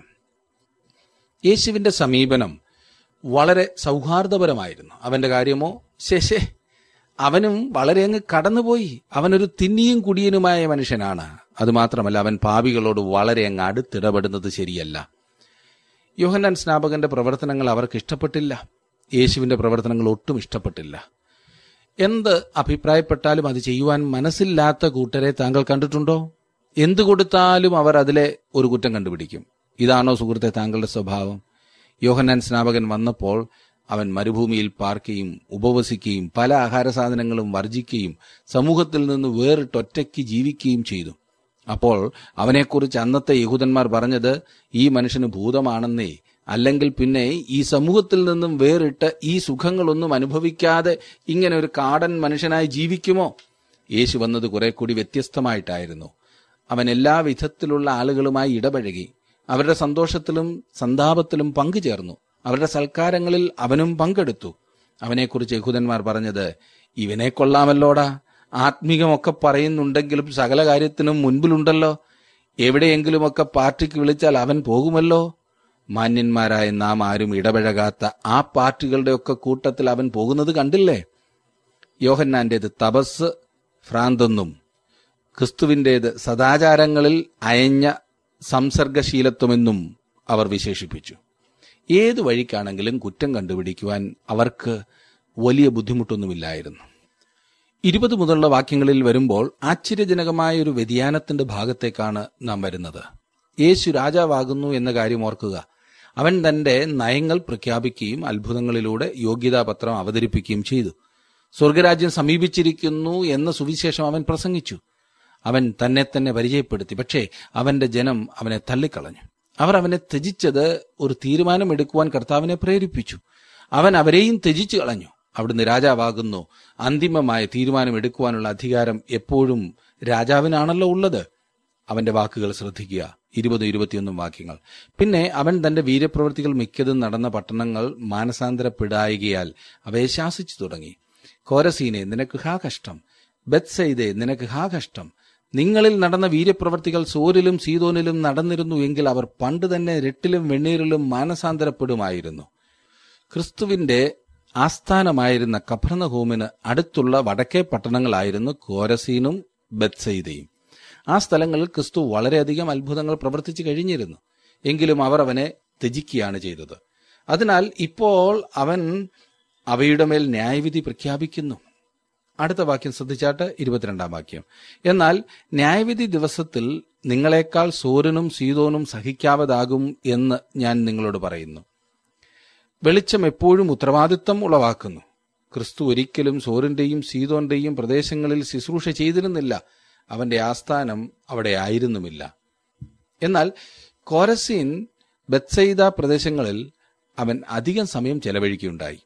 യേശുവിന്റെ സമീപനം വളരെ സൗഹാർദ്ദപരമായിരുന്നു അവന്റെ കാര്യമോ ശശേ അവനും വളരെ അങ്ങ് കടന്നുപോയി അവനൊരു തിന്നിയും കുടിയനുമായ മനുഷ്യനാണ് അതുമാത്രമല്ല അവൻ പാപികളോട് വളരെ അങ്ങ് അടുത്തിടപെടുന്നത് ശരിയല്ല യോഹന്നാൻ സ്നാപകന്റെ പ്രവർത്തനങ്ങൾ അവർക്ക് ഇഷ്ടപ്പെട്ടില്ല യേശുവിന്റെ പ്രവർത്തനങ്ങൾ ഒട്ടും ഇഷ്ടപ്പെട്ടില്ല എന്ത് അഭിപ്രായപ്പെട്ടാലും അത് ചെയ്യുവാൻ മനസ്സില്ലാത്ത കൂട്ടരെ താങ്കൾ കണ്ടിട്ടുണ്ടോ എന്തു കൊടുത്താലും അവർ അതിലെ ഒരു കുറ്റം കണ്ടുപിടിക്കും ഇതാണോ സുഹൃത്തെ താങ്കളുടെ സ്വഭാവം യോഹന്നാൻ സ്നാപകൻ വന്നപ്പോൾ അവൻ മരുഭൂമിയിൽ പാർക്കുകയും ഉപവസിക്കുകയും പല ആഹാര സാധനങ്ങളും വർജിക്കുകയും സമൂഹത്തിൽ നിന്ന് വേറിട്ടൊറ്റയ്ക്ക് ജീവിക്കുകയും ചെയ്തു അപ്പോൾ അവനെക്കുറിച്ച് അന്നത്തെ യഹൂദന്മാർ പറഞ്ഞത് ഈ മനുഷ്യന് ഭൂതമാണെന്നേ അല്ലെങ്കിൽ പിന്നെ ഈ സമൂഹത്തിൽ നിന്നും വേറിട്ട് ഈ സുഖങ്ങളൊന്നും അനുഭവിക്കാതെ ഇങ്ങനെ ഒരു കാടൻ മനുഷ്യനായി ജീവിക്കുമോ യേശു വന്നത് കുറെ കൂടി വ്യത്യസ്തമായിട്ടായിരുന്നു അവൻ എല്ലാ വിധത്തിലുള്ള ആളുകളുമായി ഇടപഴകി അവരുടെ സന്തോഷത്തിലും സന്താപത്തിലും പങ്കുചേർന്നു അവരുടെ സൽക്കാരങ്ങളിൽ അവനും പങ്കെടുത്തു അവനെക്കുറിച്ച് യഹൂദന്മാർ പറഞ്ഞത് ഇവനെ കൊള്ളാമല്ലോടാ ആത്മീകമൊക്കെ പറയുന്നുണ്ടെങ്കിലും സകല കാര്യത്തിനും മുൻപിലുണ്ടല്ലോ എവിടെയെങ്കിലുമൊക്കെ പാർട്ടിക്ക് വിളിച്ചാൽ അവൻ പോകുമല്ലോ മാന്യന്മാരായ നാം ആരും ഇടപഴകാത്ത ആ പാർട്ടികളുടെയൊക്കെ കൂട്ടത്തിൽ അവൻ പോകുന്നത് കണ്ടില്ലേ യോഹന്നാന്റേത് തപസ് ഭ്രാന്തെന്നും ക്രിസ്തുവിൻ്റേത് സദാചാരങ്ങളിൽ അയഞ്ഞ സംസർഗശീലത്വമെന്നും അവർ വിശേഷിപ്പിച്ചു ഏതു വഴിക്കാണെങ്കിലും കുറ്റം കണ്ടുപിടിക്കുവാൻ അവർക്ക് വലിയ ബുദ്ധിമുട്ടൊന്നുമില്ലായിരുന്നു ഇരുപത് മുതലുള്ള വാക്യങ്ങളിൽ വരുമ്പോൾ ആശ്ചര്യജനകമായ ഒരു വ്യതിയാനത്തിന്റെ ഭാഗത്തേക്കാണ് നാം വരുന്നത് യേശു രാജാവാകുന്നു എന്ന കാര്യം ഓർക്കുക അവൻ തന്റെ നയങ്ങൾ പ്രഖ്യാപിക്കുകയും അത്ഭുതങ്ങളിലൂടെ യോഗ്യതാപത്രം അവതരിപ്പിക്കുകയും ചെയ്തു സ്വർഗരാജ്യം സമീപിച്ചിരിക്കുന്നു എന്ന സുവിശേഷം അവൻ പ്രസംഗിച്ചു അവൻ തന്നെ തന്നെ പരിചയപ്പെടുത്തി പക്ഷേ അവന്റെ ജനം അവനെ തള്ളിക്കളഞ്ഞു അവർ അവനെ ത്യജിച്ചത് ഒരു തീരുമാനമെടുക്കുവാൻ കർത്താവിനെ പ്രേരിപ്പിച്ചു അവൻ അവരെയും ത്യജിച്ചു കളഞ്ഞു അവിടുന്ന് രാജാവാകുന്നു അന്തിമമായ തീരുമാനമെടുക്കുവാനുള്ള അധികാരം എപ്പോഴും രാജാവിനാണല്ലോ ഉള്ളത് അവന്റെ വാക്കുകൾ ശ്രദ്ധിക്കുക ഇരുപത് ഇരുപത്തിയൊന്നും വാക്യങ്ങൾ പിന്നെ അവൻ തന്റെ വീരപ്രവൃത്തികൾ മിക്കതും നടന്ന പട്ടണങ്ങൾ മാനസാന്തരപ്പെടായികയാൽ അവയെ ശാസിച്ചു തുടങ്ങി കോരസീനെ നിനക്ക് ഹാ കഷ്ടം ബത്സൈദെ നിനക്ക് ഹാ കഷ്ടം നിങ്ങളിൽ നടന്ന വീര്യപ്രവർത്തികൾ സോരിലും സീതോനിലും നടന്നിരുന്നു എങ്കിൽ അവർ പണ്ട് തന്നെ രട്ടിലും വെണ്ണീരിലും മാനസാന്തരപ്പെടുമായിരുന്നു ക്രിസ്തുവിന്റെ ആസ്ഥാനമായിരുന്ന കഫർണഹൂമിന് അടുത്തുള്ള വടക്കേ പട്ടണങ്ങളായിരുന്നു കോരസീനും ബത്സൈദയും ആ സ്ഥലങ്ങളിൽ ക്രിസ്തു വളരെയധികം അത്ഭുതങ്ങൾ പ്രവർത്തിച്ചു കഴിഞ്ഞിരുന്നു എങ്കിലും അവർ അവനെ ത്യജിക്കുകയാണ് ചെയ്തത് അതിനാൽ ഇപ്പോൾ അവൻ അവയുടെ മേൽ ന്യായവിധി പ്രഖ്യാപിക്കുന്നു അടുത്ത വാക്യം ശ്രദ്ധിച്ചാട്ട് ഇരുപത്തിരണ്ടാം വാക്യം എന്നാൽ ന്യായവിധി ദിവസത്തിൽ നിങ്ങളെക്കാൾ സൂര്യനും സീതോനും സഹിക്കാവതാകും എന്ന് ഞാൻ നിങ്ങളോട് പറയുന്നു വെളിച്ചം എപ്പോഴും ഉത്തരവാദിത്വം ഉളവാക്കുന്നു ക്രിസ്തു ഒരിക്കലും സോറിന്റെയും സീതോന്റെയും പ്രദേശങ്ങളിൽ ശുശ്രൂഷ ചെയ്തിരുന്നില്ല അവന്റെ ആസ്ഥാനം അവിടെ ആയിരുന്നുമില്ല എന്നാൽ കോരസീൻ ബത്സൈദ പ്രദേശങ്ങളിൽ അവൻ അധികം സമയം ചെലവഴിക്കുകയുണ്ടായി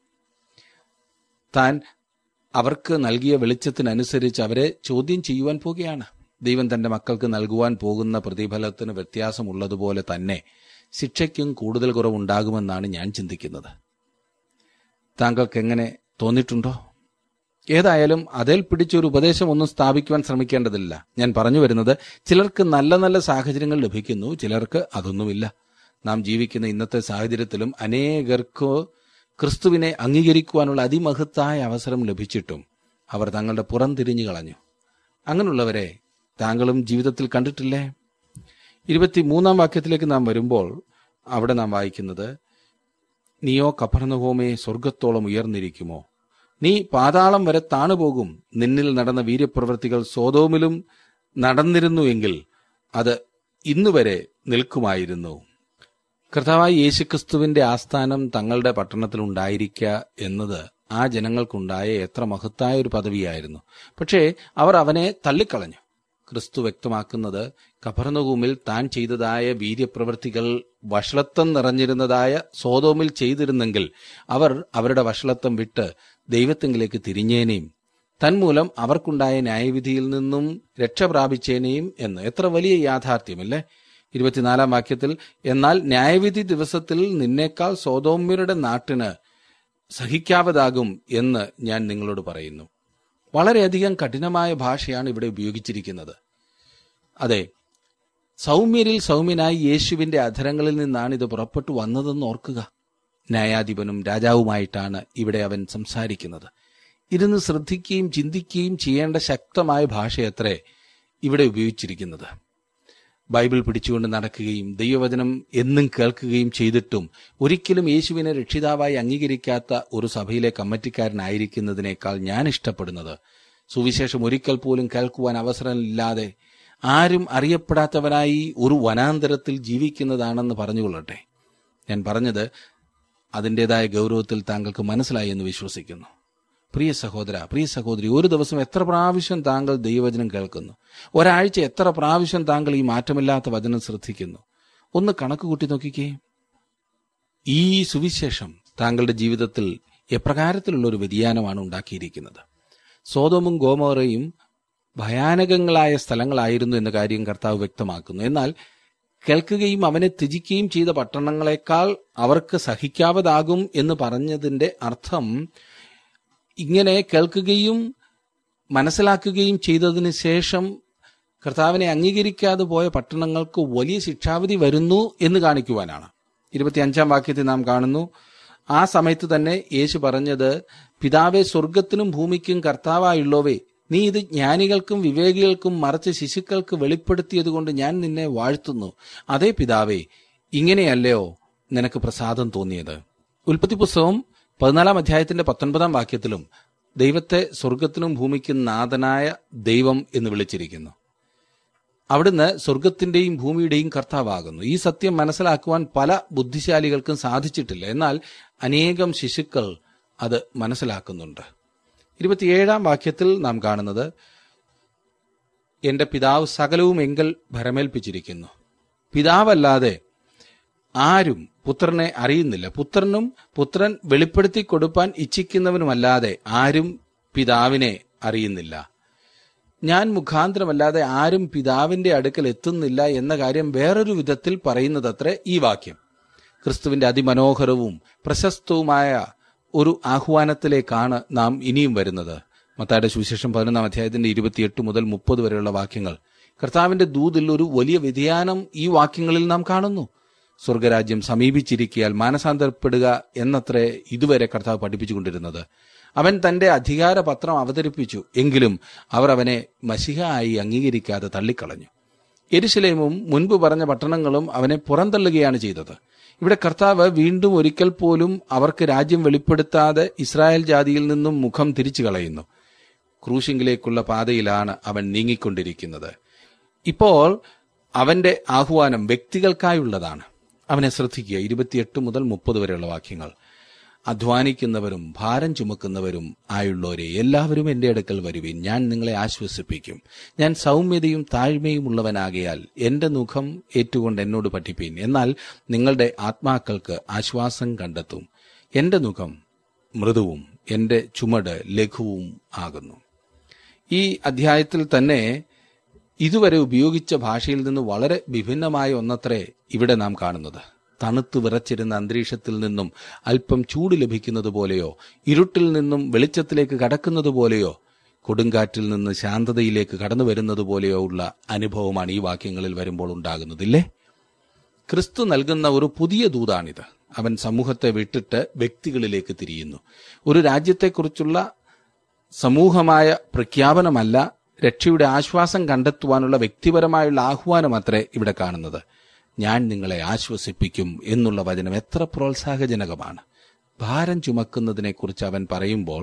താൻ അവർക്ക് നൽകിയ വെളിച്ചത്തിനനുസരിച്ച് അവരെ ചോദ്യം ചെയ്യുവാൻ പോകുകയാണ് ദൈവം തന്റെ മക്കൾക്ക് നൽകുവാൻ പോകുന്ന പ്രതിഫലത്തിന് വ്യത്യാസമുള്ളതുപോലെ തന്നെ ശിക്ഷയ്ക്കും കൂടുതൽ കുറവുണ്ടാകുമെന്നാണ് ഞാൻ ചിന്തിക്കുന്നത് താങ്കൾക്ക് എങ്ങനെ തോന്നിയിട്ടുണ്ടോ ഏതായാലും അതിൽ പിടിച്ചൊരു ഉപദേശം ഒന്നും സ്ഥാപിക്കുവാൻ ശ്രമിക്കേണ്ടതില്ല ഞാൻ പറഞ്ഞു വരുന്നത് ചിലർക്ക് നല്ല നല്ല സാഹചര്യങ്ങൾ ലഭിക്കുന്നു ചിലർക്ക് അതൊന്നുമില്ല നാം ജീവിക്കുന്ന ഇന്നത്തെ സാഹചര്യത്തിലും അനേകർക്ക് ക്രിസ്തുവിനെ അംഗീകരിക്കുവാനുള്ള അതിമഹത്തായ അവസരം ലഭിച്ചിട്ടും അവർ തങ്ങളുടെ പുറം തിരിഞ്ഞു കളഞ്ഞു അങ്ങനെയുള്ളവരെ താങ്കളും ജീവിതത്തിൽ കണ്ടിട്ടില്ലേ ഇരുപത്തിമൂന്നാം വാക്യത്തിലേക്ക് നാം വരുമ്പോൾ അവിടെ നാം വായിക്കുന്നത് നീയോ കപർണഹോമേ സ്വർഗത്തോളം ഉയർന്നിരിക്കുമോ നീ പാതാളം വരെ താണുപോകും നിന്നിൽ നടന്ന വീര്യപ്രവൃത്തികൾ സോതോമിലും നടന്നിരുന്നുവെങ്കിൽ അത് ഇന്നുവരെ നിൽക്കുമായിരുന്നു കർത്താവായ യേശുക്രിസ്തുവിന്റെ ആസ്ഥാനം തങ്ങളുടെ പട്ടണത്തിൽ ഉണ്ടായിരിക്കുക എന്നത് ആ ജനങ്ങൾക്കുണ്ടായ എത്ര മഹത്തായ ഒരു പദവിയായിരുന്നു പക്ഷേ അവർ അവനെ തള്ളിക്കളഞ്ഞു ക്രിസ്തു വ്യക്തമാക്കുന്നത് കപർണഭൂമിൽ താൻ ചെയ്തതായ വീര്യപ്രവൃത്തികൾ വഷളത്വം നിറഞ്ഞിരുന്നതായ സോതോമിൽ ചെയ്തിരുന്നെങ്കിൽ അവർ അവരുടെ വഷളത്വം വിട്ട് ദൈവത്തെങ്കിലേക്ക് തിരിഞ്ഞേനെയും തന്മൂലം അവർക്കുണ്ടായ ന്യായവിധിയിൽ നിന്നും രക്ഷ പ്രാപിച്ചേനെയും എന്ന് എത്ര വലിയ യാഥാർത്ഥ്യമല്ലേ ഇരുപത്തിനാലാം വാക്യത്തിൽ എന്നാൽ ന്യായവിധി ദിവസത്തിൽ നിന്നേക്കാൾ സോതോമ്യരുടെ നാട്ടിന് സഹിക്കാവതാകും എന്ന് ഞാൻ നിങ്ങളോട് പറയുന്നു വളരെയധികം കഠിനമായ ഭാഷയാണ് ഇവിടെ ഉപയോഗിച്ചിരിക്കുന്നത് അതെ സൗമ്യരിൽ സൗമ്യനായി യേശുവിന്റെ അധരങ്ങളിൽ നിന്നാണ് ഇത് പുറപ്പെട്ടു വന്നതെന്ന് ഓർക്കുക ന്യായാധിപനും രാജാവുമായിട്ടാണ് ഇവിടെ അവൻ സംസാരിക്കുന്നത് ഇരുന്ന് ശ്രദ്ധിക്കുകയും ചിന്തിക്കുകയും ചെയ്യേണ്ട ശക്തമായ ഭാഷയത്രേ ഇവിടെ ഉപയോഗിച്ചിരിക്കുന്നത് ബൈബിൾ പിടിച്ചുകൊണ്ട് നടക്കുകയും ദൈവവചനം എന്നും കേൾക്കുകയും ചെയ്തിട്ടും ഒരിക്കലും യേശുവിനെ രക്ഷിതാവായി അംഗീകരിക്കാത്ത ഒരു സഭയിലെ കമ്മിറ്റിക്കാരനായിരിക്കുന്നതിനേക്കാൾ ഞാൻ ഇഷ്ടപ്പെടുന്നത് സുവിശേഷം ഒരിക്കൽ പോലും കേൾക്കുവാൻ അവസരമില്ലാതെ ആരും അറിയപ്പെടാത്തവനായി ഒരു വനാന്തരത്തിൽ ജീവിക്കുന്നതാണെന്ന് പറഞ്ഞുകൊള്ളട്ടെ ഞാൻ പറഞ്ഞത് അതിൻ്റെതായ ഗൗരവത്തിൽ താങ്കൾക്ക് മനസ്സിലായി എന്ന് വിശ്വസിക്കുന്നു പ്രിയ സഹോദര പ്രിയ സഹോദരി ഒരു ദിവസം എത്ര പ്രാവശ്യം താങ്കൾ ദൈവവചനം കേൾക്കുന്നു ഒരാഴ്ച എത്ര പ്രാവശ്യം താങ്കൾ ഈ മാറ്റമില്ലാത്ത വചനം ശ്രദ്ധിക്കുന്നു ഒന്ന് കണക്ക് കൂട്ടി നോക്കിക്കേ ഈ സുവിശേഷം താങ്കളുടെ ജീവിതത്തിൽ എപ്രകാരത്തിലുള്ള ഒരു വ്യതിയാനമാണ് ഉണ്ടാക്കിയിരിക്കുന്നത് സോതോമും ഗോമോറയും ഭയാനകങ്ങളായ സ്ഥലങ്ങളായിരുന്നു എന്ന കാര്യം കർത്താവ് വ്യക്തമാക്കുന്നു എന്നാൽ കേൾക്കുകയും അവനെ ത്യജിക്കുകയും ചെയ്ത പട്ടണങ്ങളെക്കാൾ അവർക്ക് സഹിക്കാവതാകും എന്ന് പറഞ്ഞതിന്റെ അർത്ഥം ഇങ്ങനെ കേൾക്കുകയും മനസ്സിലാക്കുകയും ചെയ്തതിന് ശേഷം കർത്താവിനെ അംഗീകരിക്കാതെ പോയ പട്ടണങ്ങൾക്ക് വലിയ ശിക്ഷാവിധി വരുന്നു എന്ന് കാണിക്കുവാനാണ് ഇരുപത്തിയഞ്ചാം വാക്യത്തിൽ നാം കാണുന്നു ആ സമയത്ത് തന്നെ യേശു പറഞ്ഞത് പിതാവെ സ്വർഗത്തിനും ഭൂമിക്കും കർത്താവായുള്ളവേ നീ ഇത് ജ്ഞാനികൾക്കും വിവേകികൾക്കും മറച്ച് ശിശുക്കൾക്ക് വെളിപ്പെടുത്തിയതുകൊണ്ട് ഞാൻ നിന്നെ വാഴ്ത്തുന്നു അതേ പിതാവേ ഇങ്ങനെയല്ലയോ നിനക്ക് പ്രസാദം തോന്നിയത് ഉൽപ്പത്തി പുസ്തകം പതിനാലാം അധ്യായത്തിന്റെ പത്തൊൻപതാം വാക്യത്തിലും ദൈവത്തെ സ്വർഗത്തിനും ഭൂമിക്കും നാഥനായ ദൈവം എന്ന് വിളിച്ചിരിക്കുന്നു അവിടുന്ന് സ്വർഗത്തിന്റെയും ഭൂമിയുടെയും കർത്താവാകുന്നു ഈ സത്യം മനസ്സിലാക്കുവാൻ പല ബുദ്ധിശാലികൾക്കും സാധിച്ചിട്ടില്ല എന്നാൽ അനേകം ശിശുക്കൾ അത് മനസ്സിലാക്കുന്നുണ്ട് ഇരുപത്തിയേഴാം വാക്യത്തിൽ നാം കാണുന്നത് എന്റെ പിതാവ് സകലവും എങ്കൽ ഭരമേൽപ്പിച്ചിരിക്കുന്നു പിതാവല്ലാതെ ആരും പുത്രനെ അറിയുന്നില്ല പുത്രനും പുത്രൻ വെളിപ്പെടുത്തി കൊടുപ്പാൻ ഇച്ഛിക്കുന്നവനുമല്ലാതെ ആരും പിതാവിനെ അറിയുന്നില്ല ഞാൻ മുഖാന്തരമല്ലാതെ ആരും പിതാവിന്റെ അടുക്കൽ എത്തുന്നില്ല എന്ന കാര്യം വേറൊരു വിധത്തിൽ പറയുന്നതത്രേ ഈ വാക്യം ക്രിസ്തുവിന്റെ അതിമനോഹരവും പ്രശസ്തവുമായ ഒരു ആഹ്വാനത്തിലേക്കാണ് നാം ഇനിയും വരുന്നത് മത്തായുടെ സുവിശേഷം പതിനൊന്നാം അധ്യായത്തിന്റെ ഇരുപത്തിയെട്ട് മുതൽ മുപ്പത് വരെയുള്ള വാക്യങ്ങൾ കർത്താവിന്റെ ദൂതിൽ ഒരു വലിയ വ്യതിയാനം ഈ വാക്യങ്ങളിൽ നാം കാണുന്നു സ്വർഗരാജ്യം സമീപിച്ചിരിക്കിയാൽ മാനസാന്തരപ്പെടുക എന്നത്രേ ഇതുവരെ കർത്താവ് പഠിപ്പിച്ചുകൊണ്ടിരുന്നത് അവൻ തന്റെ അധികാരപത്രം അവതരിപ്പിച്ചു എങ്കിലും അവർ അവനെ മഷിഹ ആയി അംഗീകരിക്കാതെ തള്ളിക്കളഞ്ഞു എരുശലേമും മുൻപ് പറഞ്ഞ പട്ടണങ്ങളും അവനെ പുറന്തള്ളുകയാണ് ചെയ്തത് ഇവിടെ കർത്താവ് വീണ്ടും ഒരിക്കൽ പോലും അവർക്ക് രാജ്യം വെളിപ്പെടുത്താതെ ഇസ്രായേൽ ജാതിയിൽ നിന്നും മുഖം തിരിച്ചു കളയുന്നു ക്രൂശിങ്കിലേക്കുള്ള പാതയിലാണ് അവൻ നീങ്ങിക്കൊണ്ടിരിക്കുന്നത് ഇപ്പോൾ അവന്റെ ആഹ്വാനം വ്യക്തികൾക്കായുള്ളതാണ് അവനെ ശ്രദ്ധിക്കുക ഇരുപത്തിയെട്ട് മുതൽ മുപ്പത് വരെയുള്ള വാക്യങ്ങൾ അധ്വാനിക്കുന്നവരും ഭാരം ചുമക്കുന്നവരും ആയുള്ളവരെ എല്ലാവരും എന്റെ അടുക്കൽ വരുവിൻ ഞാൻ നിങ്ങളെ ആശ്വസിപ്പിക്കും ഞാൻ സൗമ്യതയും താഴ്മയും ഉള്ളവനാകയാൽ എന്റെ മുഖം ഏറ്റുകൊണ്ട് എന്നോട് പഠിപ്പീൻ എന്നാൽ നിങ്ങളുടെ ആത്മാക്കൾക്ക് ആശ്വാസം കണ്ടെത്തും എന്റെ മുഖം മൃദുവും എന്റെ ചുമട് ലഘുവും ആകുന്നു ഈ അധ്യായത്തിൽ തന്നെ ഇതുവരെ ഉപയോഗിച്ച ഭാഷയിൽ നിന്ന് വളരെ വിഭിന്നമായ ഒന്നത്രേ ഇവിടെ നാം കാണുന്നത് തണുത്തു വിറച്ചിരുന്ന അന്തരീക്ഷത്തിൽ നിന്നും അല്പം ചൂട് ലഭിക്കുന്നത് പോലെയോ ഇരുട്ടിൽ നിന്നും വെളിച്ചത്തിലേക്ക് കടക്കുന്നത് പോലെയോ കൊടുങ്കാറ്റിൽ നിന്ന് ശാന്തതയിലേക്ക് കടന്നു വരുന്നത് പോലെയോ ഉള്ള അനുഭവമാണ് ഈ വാക്യങ്ങളിൽ വരുമ്പോൾ ഉണ്ടാകുന്നതില്ലേ ക്രിസ്തു നൽകുന്ന ഒരു പുതിയ ദൂതാണിത് അവൻ സമൂഹത്തെ വിട്ടിട്ട് വ്യക്തികളിലേക്ക് തിരിയുന്നു ഒരു രാജ്യത്തെക്കുറിച്ചുള്ള സമൂഹമായ പ്രഖ്യാപനമല്ല രക്ഷയുടെ ആശ്വാസം കണ്ടെത്തുവാനുള്ള വ്യക്തിപരമായുള്ള ആഹ്വാനം അത്രേ ഇവിടെ കാണുന്നത് ഞാൻ നിങ്ങളെ ആശ്വസിപ്പിക്കും എന്നുള്ള വചനം എത്ര പ്രോത്സാഹജനകമാണ് ഭാരം ചുമക്കുന്നതിനെക്കുറിച്ച് അവൻ പറയുമ്പോൾ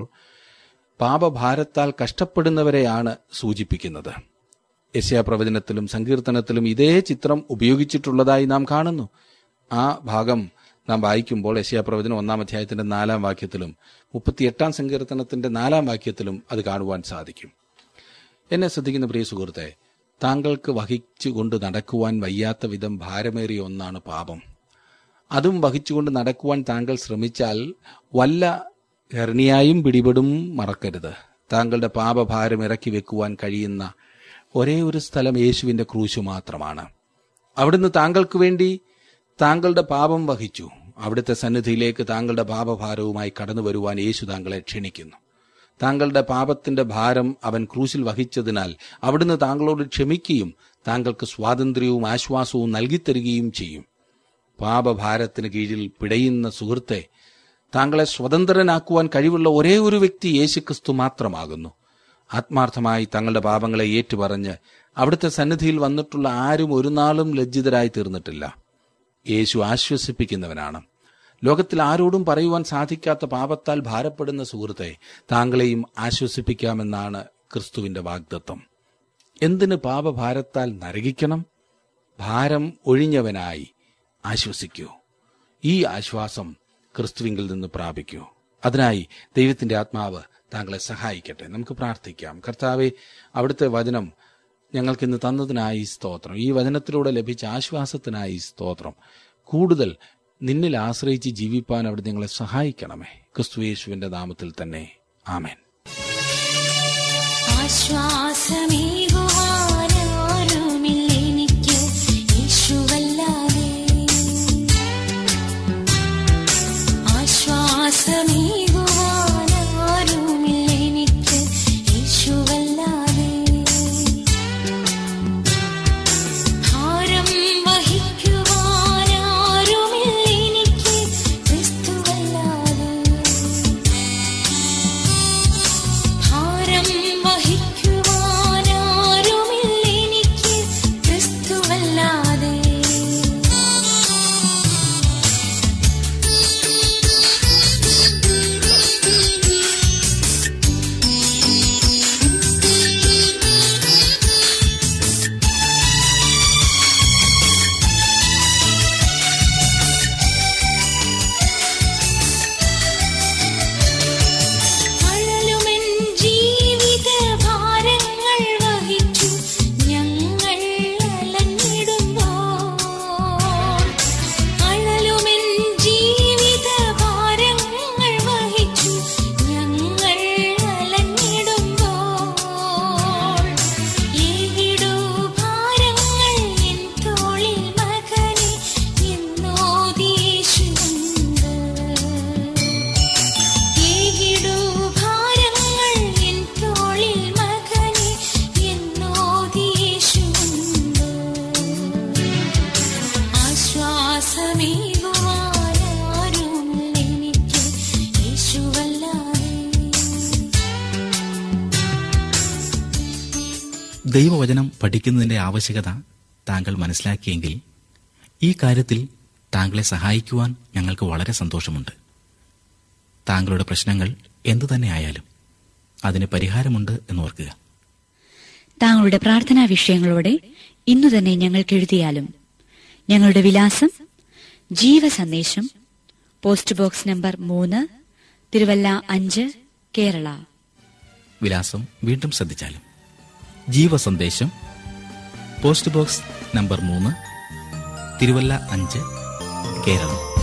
പാപഭാരത്താൽ കഷ്ടപ്പെടുന്നവരെയാണ് സൂചിപ്പിക്കുന്നത് യശയാപ്രവചനത്തിലും സങ്കീർത്തനത്തിലും ഇതേ ചിത്രം ഉപയോഗിച്ചിട്ടുള്ളതായി നാം കാണുന്നു ആ ഭാഗം നാം വായിക്കുമ്പോൾ യശയാപ്രവചനം ഒന്നാം അധ്യായത്തിന്റെ നാലാം വാക്യത്തിലും മുപ്പത്തിയെട്ടാം സങ്കീർത്തനത്തിന്റെ നാലാം വാക്യത്തിലും അത് കാണുവാൻ സാധിക്കും എന്നെ ശ്രദ്ധിക്കുന്ന പ്രിയ സുഹൃത്തെ താങ്കൾക്ക് വഹിച്ചുകൊണ്ട് നടക്കുവാൻ വയ്യാത്ത വിധം ഭാരമേറിയ ഒന്നാണ് പാപം അതും വഹിച്ചുകൊണ്ട് നടക്കുവാൻ താങ്കൾ ശ്രമിച്ചാൽ വല്ല ഹെർണിയായും പിടിപെടും മറക്കരുത് താങ്കളുടെ പാപഭാരം ഇറക്കി വെക്കുവാൻ കഴിയുന്ന ഒരേ ഒരു സ്ഥലം യേശുവിന്റെ ക്രൂശു മാത്രമാണ് അവിടുന്ന് താങ്കൾക്ക് വേണ്ടി താങ്കളുടെ പാപം വഹിച്ചു അവിടുത്തെ സന്നിധിയിലേക്ക് താങ്കളുടെ പാപഭാരവുമായി കടന്നു വരുവാൻ യേശു താങ്കളെ ക്ഷണിക്കുന്നു താങ്കളുടെ പാപത്തിന്റെ ഭാരം അവൻ ക്രൂശിൽ വഹിച്ചതിനാൽ അവിടുന്ന് താങ്കളോട് ക്ഷമിക്കുകയും താങ്കൾക്ക് സ്വാതന്ത്ര്യവും ആശ്വാസവും നൽകിത്തരികയും ചെയ്യും പാപഭാരത്തിന് കീഴിൽ പിടയുന്ന സുഹൃത്തെ താങ്കളെ സ്വതന്ത്രനാക്കുവാൻ കഴിവുള്ള ഒരേ ഒരു വ്യക്തി യേശുക്രിസ്തു മാത്രമാകുന്നു ആത്മാർത്ഥമായി തങ്ങളുടെ പാപങ്ങളെ ഏറ്റുപറഞ്ഞ് അവിടുത്തെ സന്നിധിയിൽ വന്നിട്ടുള്ള ആരും ഒരു നാളും ലജ്ജിതരായി തീർന്നിട്ടില്ല യേശു ആശ്വസിപ്പിക്കുന്നവനാണ് ലോകത്തിൽ ആരോടും പറയുവാൻ സാധിക്കാത്ത പാപത്താൽ ഭാരപ്പെടുന്ന സുഹൃത്തെ താങ്കളെയും ആശ്വസിപ്പിക്കാമെന്നാണ് ക്രിസ്തുവിന്റെ വാഗ്ദത്വം എന്തിന് പാപഭാരത്താൽ നരകിക്കണം ഭാരം ഒഴിഞ്ഞവനായി ആശ്വസിക്കൂ ഈ ആശ്വാസം ക്രിസ്തുവിങ്കിൽ നിന്ന് പ്രാപിക്കൂ അതിനായി ദൈവത്തിന്റെ ആത്മാവ് താങ്കളെ സഹായിക്കട്ടെ നമുക്ക് പ്രാർത്ഥിക്കാം കർത്താവെ അവിടുത്തെ വചനം ഞങ്ങൾക്കിന്ന് തന്നതിനായി സ്തോത്രം ഈ വചനത്തിലൂടെ ലഭിച്ച ആശ്വാസത്തിനായി സ്തോത്രം കൂടുതൽ നിന്നിൽ ആശ്രയിച്ച് ജീവിപ്പാൻ അവിടെ ഞങ്ങളെ സഹായിക്കണമേ ക്രിസ്തുയേശുവിന്റെ നാമത്തിൽ തന്നെ ആമേൻ ആശ്വാസമേകുവാനാരുമില്ലെനിക്ക് യേശുവല്ലാതെ ആശ്വാസമേകുവാനാരുമില്ലെനിക്ക് യേശുവല്ലാതെ ഭാരം വഹിക്കുവാനാരുമില്ലെനിക്ക് ക്രിസ്തുവല്ലാതെ ഭാരം വഹിക്കുവാനാരുമില്ലെനിക്ക് ക്രിസ്തുവല്ലാതെ അഴലുമെൻ ജീവിത ഭാരങ്ങൾ വഹിച്ചു ഞങ്ങൾ അലഞ്ഞിടുമ്പോൾ അഴലുമെൻ ജീവിത ഭാരങ്ങൾ വഹിച്ചു ഞങ്ങൾ അലഞ്ഞിടുമ്പോൾ ഏകിടു ഭാരങ്ങൾ എൻ തോളിൽ മകനെ എന്നോദീശുണ്ട് ഏകിടു ഭാരങ്ങൾ എൻ തോളിൽ മകനെ എന്നോദീശുണ്ട് ആശ്വാസമേകുവാനാരുമില്ലെനിക്ക് യേശുവല്ലാതെ ദൈവവചനം പഠിക്കുന്നതിന്റെ ആവശ്യകത താങ്കൾ മനസ്സിലാക്കിയെങ്കിൽ ഈ കാര്യത്തിൽ താങ്കളെ സഹായിക്കുവാൻ ഞങ്ങൾക്ക് വളരെ സന്തോഷമുണ്ട് താങ്കളുടെ പ്രശ്നങ്ങൾ എന്തു തന്നെയായാലും അതിന് പരിഹാരമുണ്ട് എന്നോർക്കുക താങ്കളുടെ പ്രാർത്ഥനാ വിഷയങ്ങളോടെ ഇന്നു തന്നെ ഞങ്ങൾക്ക് എഴുതിയാലും ഞങ്ങളുടെ വിലാസം ജീവസന്ദേശം പോസ്റ്റ് ബോക്സ് നമ്പർ മൂന്ന് തിരുവല്ല അഞ്ച് കേരള വിലാസം വീണ്ടും ശ്രദ്ധിച്ചാലും ജീവസന്ദേശം പോസ്റ്റ് ബോക്സ് നമ്പർ മൂന്ന് തിരുവല്ല അഞ്ച് കേരളം